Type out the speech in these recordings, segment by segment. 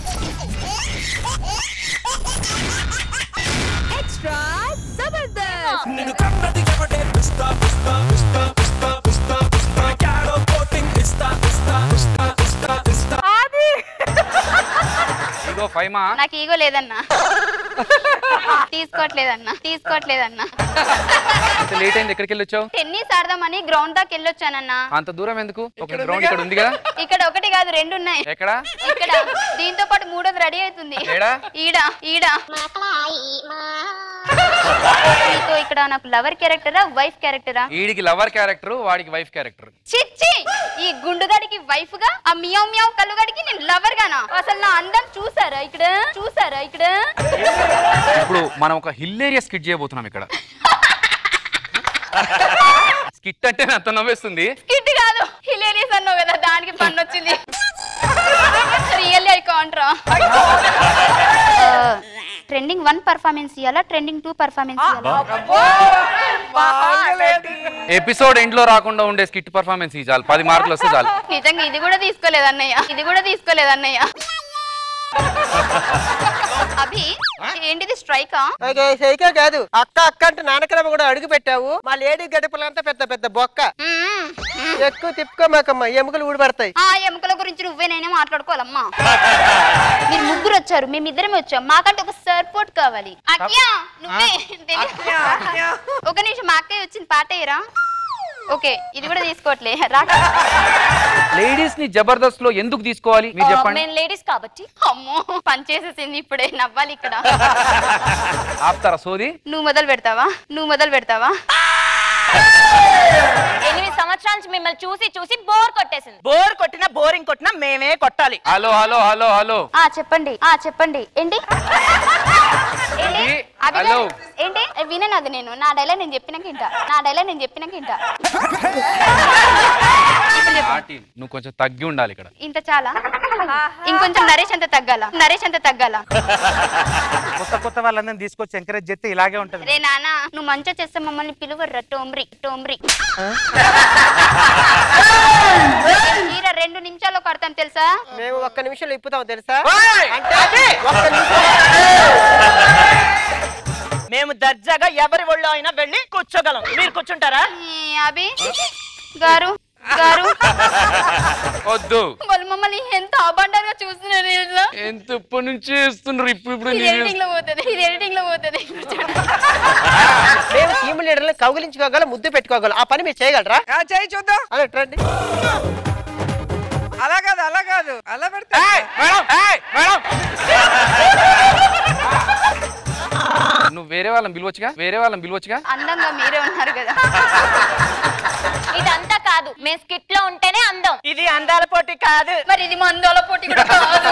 Extra Jabardasth నిన్ను కన్నది ఎవడే పిస్తా పిస్తా పిస్తా పిస్తా పిస్తా పిస్తా క్యాడో కోటింగ్ ఇస్తా ఇస్తా ఇస్తా ఇస్తా ఇస్తా ఆది ఇగో ఫైమా నాకు ఈగో లేదన్నా తీసుకోవట్లేదన్నా తీసుకోవట్లేదన్నా ఇంత లేట్ అయింది ఎక్కడికి వెళ్ళి వచ్చావు టెన్నిస్ ఆడదామని గ్రౌండ్ దాకా వెళ్ళొచ్చానన్నా అంత దూరం ఎందుకు ఒక గ్రౌండ్ ఇక్కడ ఉంది కదా ఇక్కడ ఒకటి కాదు రెండు ఉన్నాయి ఎక్కడ ఇక్కడ దీంతో పాటు మూడోది రెడీ అవుతుంది ఏడా? ఈడ ఈడ నీకు ఇక్కడ నాకు లవర్ క్యారెక్టరా వైఫ్ క్యారెక్టరా వీడికి లవర్ క్యారెక్టర్ వాడికి వైఫ్ క్యారెక్టర్ చిచ్చి ఈ గుండుగాడికి వైఫ్ గా ఆ మియావ్ మియావ్ కల్లుగాడికి నేను లవర్ గానా అసలు నా అందం చూసారా ఇక్కడ చూసారా ఇక్కడ ఇప్పుడు మనం ఒక హిల్లేరియా స్కిట్ చేయబోతున్నాం ఇక్కడ స్కిట్ అంటే అంత నవ్వేస్తుంది కిట్ కాదు హిలేరియస్ అన్నావు కదా దానికి పన్ను వచ్చింది రియల్లీ ఐ కాంట్రా ట్రెండింగ్ వన్ పర్ఫార్మెన్స్ ఇవ్వాలా trending two performance episode end లో రాకుండా ఉండే స్కిట్ పర్ఫార్మెన్స్ ఈ చాలు పది మార్కులు వస్తే చాలు నిజంగా ఇది కూడా తీసుకోలేదు అన్నయ్య ఇది కూడా తీసుకోలేదు అన్నయ్య అభి ఏంటిది స్ట్రైకా సైకే కాదు అక్క అక్క అంటే నానకరమ్మ కూడా అడుగు పెట్టావు మా లేడీ గడపలంతా పెద్ద పెద్ద బొక్క ఎక్కువ తిప్పుకోమాకమ్మా ఎముకలు ఊడిపడతాయి ఆ ఎముకల గురించి నువ్వే నేనే మాట్లాడుకోవాలమ్మా మీరు ముగ్గురు వచ్చారు మేమిద్దరమే వచ్చాం మాకంటే ఒక సపోర్ట్ కావాలి అక్యా నువ్వే తెలియదు. ఒక నిమిషం మా అక్కయ్య వచ్చింది పాట అయ్యరా ఓకే ఇది కూడా తీసుకోవట్లే రాక లేడీస్ ని జబర్దస్త్ లో ఎందుకు తీసుకోవాలి మీరు చెప్పండి మేము లేడీస్ కాబట్టి అమ్మో పని చేసేసింది ఇప్పుడే నవ్వాలి ఇక్కడ ఆపుతారా సోది నువ్వు మొదలు పెడతావా నువ్వు మొదలు పెడతావా ఎనిమిది సంవత్సరాల నుంచి మిమ్మల్ని చూసి చూసి బోర్ కొట్టేసింది బోర్ కొట్టినా బోరింగ్ కొట్టినా మేమే కొట్టాలి హలో హలో హలో హలో ఆ చెప్పండి ఆ చెప్పండి ఏంటి ఏంటి ఇది, అభి హలో. గారు, ఏంటి వినను అది నేను నా డైలాగ్ నేను చెప్పినాక ఇంట నా డైలాగ్ నేను చెప్పినాక ఇంట ఇప్పుడు చెప్పు ఆటి నువ్వు కొంచెం తగ్గి ఉండాలి ఇక్కడ ఇంత చాలా ఇంకొంచెం నరేష్ అంత తగ్గాల నరేష్ అంత తగ్గాల కొత్త కొత్త వాళ్ళందరినీ తీసుకొచ్చి ఎంకరేజ్ చేస్తే ఇలాగే ఉంటది రే నాన్న నువ్వు మంచిగా చేస్తే మమ్మల్ని పిలువర్రా టోమ్రి టోమ్రి మీర రెండు నిమిషాల్లో కడతాను తెలుసా మేము ఒక్క నిమిషంలో ఇప్పుతాం తెలుసా అంటే ఒక్క నిమిషం మేము దర్జాగా ఎవరి ఒళ్ళో అయినా వెళ్ళి కూర్చోగలం మీరు కూర్చుంటారా ఈ అభి గారు గారు వద్దు వాళ్ళు మమ్మల్ని ఎంత అబాండంగా చూస్తున్నారు తెలుసా ఎంత ఇప్పటి నుంచి ఇస్తున్నారు ఇప్పుడు ఇప్పుడు ఇది నేను ఎడిటింగ్ లో పోతుంది ఇది ఎడిటింగ్ లో పోతుంది మేము టీమ్ లీడర్లు కౌగిలించుకోగలం ముద్దు పెట్టుకోగలం ఆ పని మీరు చేయగలరా చేయి చూద్దాం అదే రండి అలా కాదు అలా కాదు అలా పెడతా ఏయ్, మేడం, ఏయ్, మేడం. నువ్వు వేరే వాళ్ళని పిలవచ్చుగా వేరే వాళ్ళని పిలవచ్చుగా అందంగా మీరే ఉన్నారు కదా ఇదంతా కాదు మేము స్కిట్ లో ఉంటేనే అందం ఇది అందాల పోటీ కాదు మరి ఇది మందోల పోటీ కూడా కాదు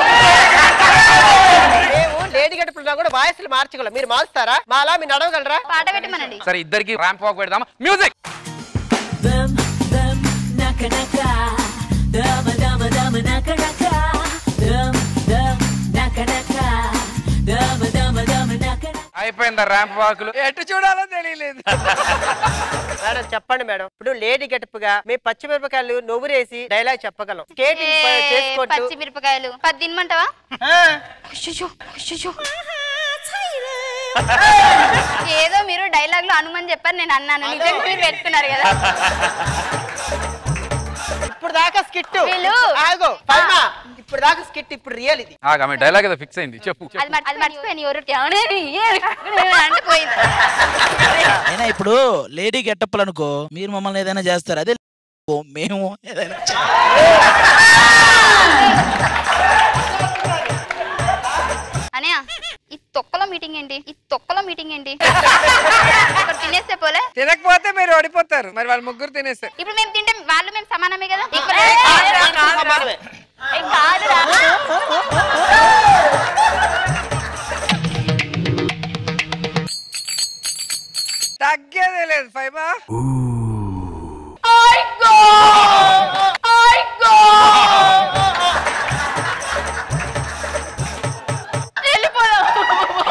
మేము లేడీ గడుపులో కూడా వాయిస్లు మార్చగలం మీరు మార్చుతారా మాలా మీరు నడవగలరా పాట పెట్టమనండి సరే ఇద్దరికి ర్యాంప్ వాక్ పెడదామా మ్యూజిక్ అయిపోయిందా ర్యాంప్ వాకులు ఎటు చూడాలో తెలియలేదు మేడం చెప్పండి మేడం ఇప్పుడు లేడీ గెటప్ గా మేము పచ్చిమిరపకాయలు నవ్వురేసి డైలాగ్ చెప్పగలం స్కేటింగ్ ఏ, చేసుకుంటూ పచ్చి మిరపకాయలు పది తినమంటావా అయ్యయ్యో, అయ్యయ్యో. ఏదో మీరు డైలాగ్ లో అనుమని చెప్పారు నేను అన్నాను నిజంగా మీరు పెట్టుకున్నారు కదా ఇప్పుడు దాకా స్కిట్ వీళ్ళు- ఆగో పైమా ఇప్పుడు దాకా స్కిట్ ఇప్పుడు రియల్ ఇది ఆగా ఆమె డైలాగ్ ఏదో ఫిక్స్ అయింది చెప్పు అది మర్చి- అది మర్చిపోయాను ఎవరు ఎవరేది? అంటే పోయింది అయినా ఇప్పుడు లేడీ గెట్టప్పులు అనుకో మీరు మమ్మల్ని ఏదైనా చేస్తారు అదే ఓ మేము ఏదైనా చే- అనయా ఈ తొక్కలో మీటింగ్ ఏంటి ఈ తొక్కలో మీటింగ్ ఏంటి ఇక్కడ తినేస్తే పోలే తినకపోతే మీరు ఓడిపోతారు మరి వాళ్ళు ముగ్గురు తినేస్తారు ఇప్పుడు మేము తింటే వాళ్ళు మేము సమానమే కదా ఇక్కడ సమానమే. ఏ కాదురా తగ్గేదే లేదు ఫైమా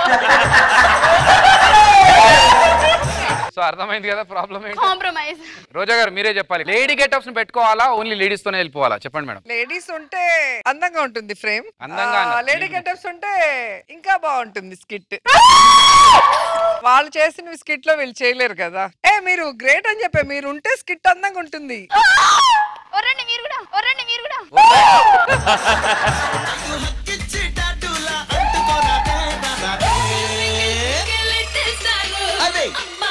సో అర్థమైంది కదా ప్రాబ్లం ఏంటి కాంప్రమైజ్ రోజా గారు మీరే చెప్పాలి లేడీ గెటప్స్ ని పెట్టుకోవాలా ఓన్లీ లేడీస్ తోనే వెళ్ళిపోవాలా చెప్పండి మేడం లేడీస్ ఉంటే అందంగా ఉంటుంది ఫ్రేమ్ అందంగా అన్న. లేడీ గెటప్స్ ఉంటే ఇంకా బాగుంటుంది స్కిట్ వాళ్ళు చేసిన స్కిట్ లో వీళ్ళు చేయలేరు కదా ఏ మీరు గ్రేట్ అని చెప్పే మీరు ఉంటే స్కిట్ అందంగా ఉంటుంది ఒర్రండి మీరు కూడా ఒర్రండి మీరు కూడా అదే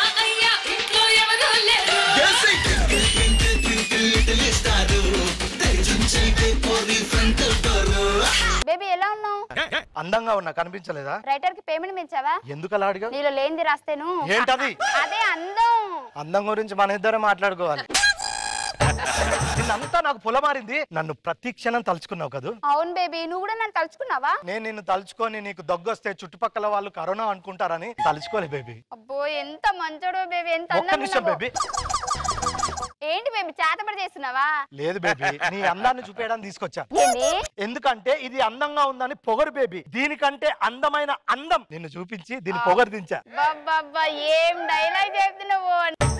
బేబీ ఎలా ఉన్నావు అందంగా ఉన్నా కనిపించలేదా రైటర్ కి పేమెంట్ పెంచావా ఎందుకు అలా అడిగా నీలో లేనిది రాస్తేను ఏంటది అదే అందం అందం గురించి మన ఇద్దరం మాట్లాడుకోవాలి నిన్నంతా నాకు పొలమారింది నన్ను ప్రతి క్షణం తలుచుకున్నావు కదూ అవును బేబీ నువ్వు కూడా నన్ను తలుచుకున్నావా నేను నిన్ను తలుచుకొని నీకు దగ్గొస్తే చుట్టుపక్కల వాళ్ళు కరోనా అనుకుంటారని తలుచుకోలే బేబీ అబ్బో ఎంత మంచోడో బేబీ ఎంత ఒక్క అందంగా నిమిషం ఉన్నావో. బేబీ ఏంటి బేబీ చేతపడి చేస్తున్నావా లేదు బేబీ నీ అందాన్ని చూపేయడానికి తీసుకొచ్చా ఏంటి ఎందుకంటే ఇది అందంగా ఉందని పొగరు బేబీ దీనికంటే అందమైన అందం నిన్ను చూపించి దీని పొగరు దించా బాబా ఏం డైలాగ్ చెప్తున్నావు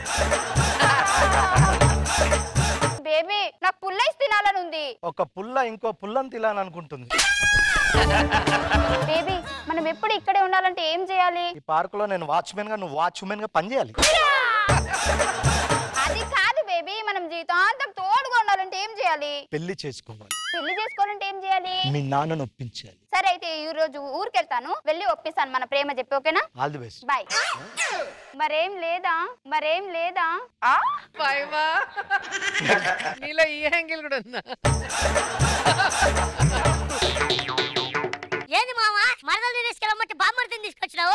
బేబీ నాకు పుల్లైస్ తినాలని ఉంది ఒక పుల్ల ఇంకో పుల్లని తినాలనుకుంటుంది బేబీ మనం ఎప్పుడు ఇక్కడే ఉండాలంటే ఏం చేయాలి ఈ పార్కులో నేను వాచ్మెన్ గా నువ్వు వాచ్మెన్ గా పనిచేయాలి అది కాదు బేబీ మనం జీవితాంతం తోడుగా ఉండాలంటే ఏం చేయాలి పెళ్లి చేసుకోవాలి పెళ్లి చేసుకోవాలంటే ఏం చేయాలి మీ నాన్నను ఒప్పించాలి సరే అయితే ఈ రోజు ఊరికెళ్తాను వెళ్ళి ఒప్పిస్తాను మన ప్రేమ చెప్పి ఓకేనా ఆల్ ది బెస్ట్ బాయ్ మరేం లేదా మరేం లేదా ఆ ఫైవా నీలో ఈ యాంగిల్ కూడా ఉందా ఏంది మావా మరదల్ని తీసుకెళ్ళమంటే బామ్మర్తిని తీసుకొచ్చినావు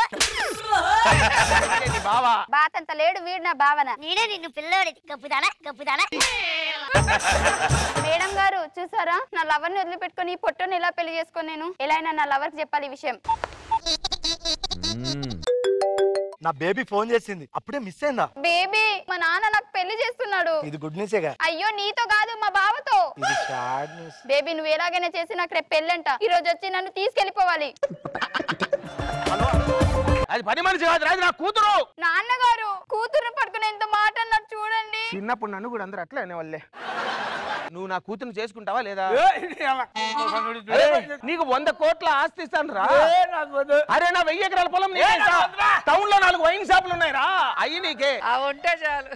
బావా బాతంత లేడు వీడు నా భావన నేనే నిన్ను పిల్లోడి గప్పుదానా గప్పుదానా మేడం గారు చూసారా నా లవర్ ని వదిలిపెట్టుకొని ఈ పొట్టుని ఎలా పెళ్లి చేసుకొని నేను ఎలా అయినా నా లవర్ కి చెప్పాలి ఈ విషయం నా బేబీ ఫోన్ చేసింది అప్పుడే మిస్ అయిందా బేబీ మా నాన్న నాకు పెళ్లి చేస్తున్నాడు ఇది గుడ్ న్యూసేగా అయ్యో నీతో కాదు మా బావతో ఇది సాడ్ న్యూస్ బేబీ నువ్వు ఎలాగైనా చేసి నాకు రేపు పెళ్ళంట ఈ రోజు వచ్చి నన్ను తీసుకెళ్లిపోవాలి అది పని మనిషి కాదు రాదు నా కూతురు నాన్నగారు కూతురు పట్టుకుని ఎంత మాట అన్నారు చూడండి చిన్నప్పుడు నన్ను కూడా అందరూ అట్లా అనేవాళ్ళే నువ్వు నా కూతురు చేసుకుంటావా లేదా అరే, నీకు వంద కోట్ల ఆస్తి ఇస్తాను రా అరే నా వెయ్యి ఎకరాల పొలం టౌన్ లో నాలుగు వైన్ షాపులు ఉన్నాయి రా అయ్యి నీకే ఆ ఉంటే చాలు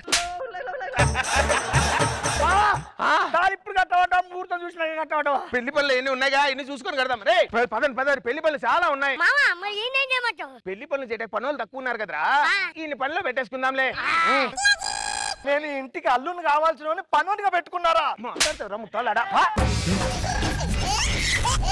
ఇప్పుడు కట్టవటం ముహూర్తం చూసినా కట్టవటం పెళ్లి పనులు ఎన్ని ఉన్నాయిగా ఇన్ని చూసుకొని కడదాం రే పదండి పదండి పెళ్లి పనులు చాలా ఉన్నాయి మావా మరి ఏం చేయమంటావు పెళ్లి పనులు చేయడానికి పనులు తక్కువ ఉన్నారు కదరా ఈ పనిలో పెట్టేసుకుందాంలే నేను ఇంటికి అల్లుని కావాల్సిన వాడిని పనునిగా పెట్టుకున్నారా మాట్లాడతావురా ముట్టాలాడా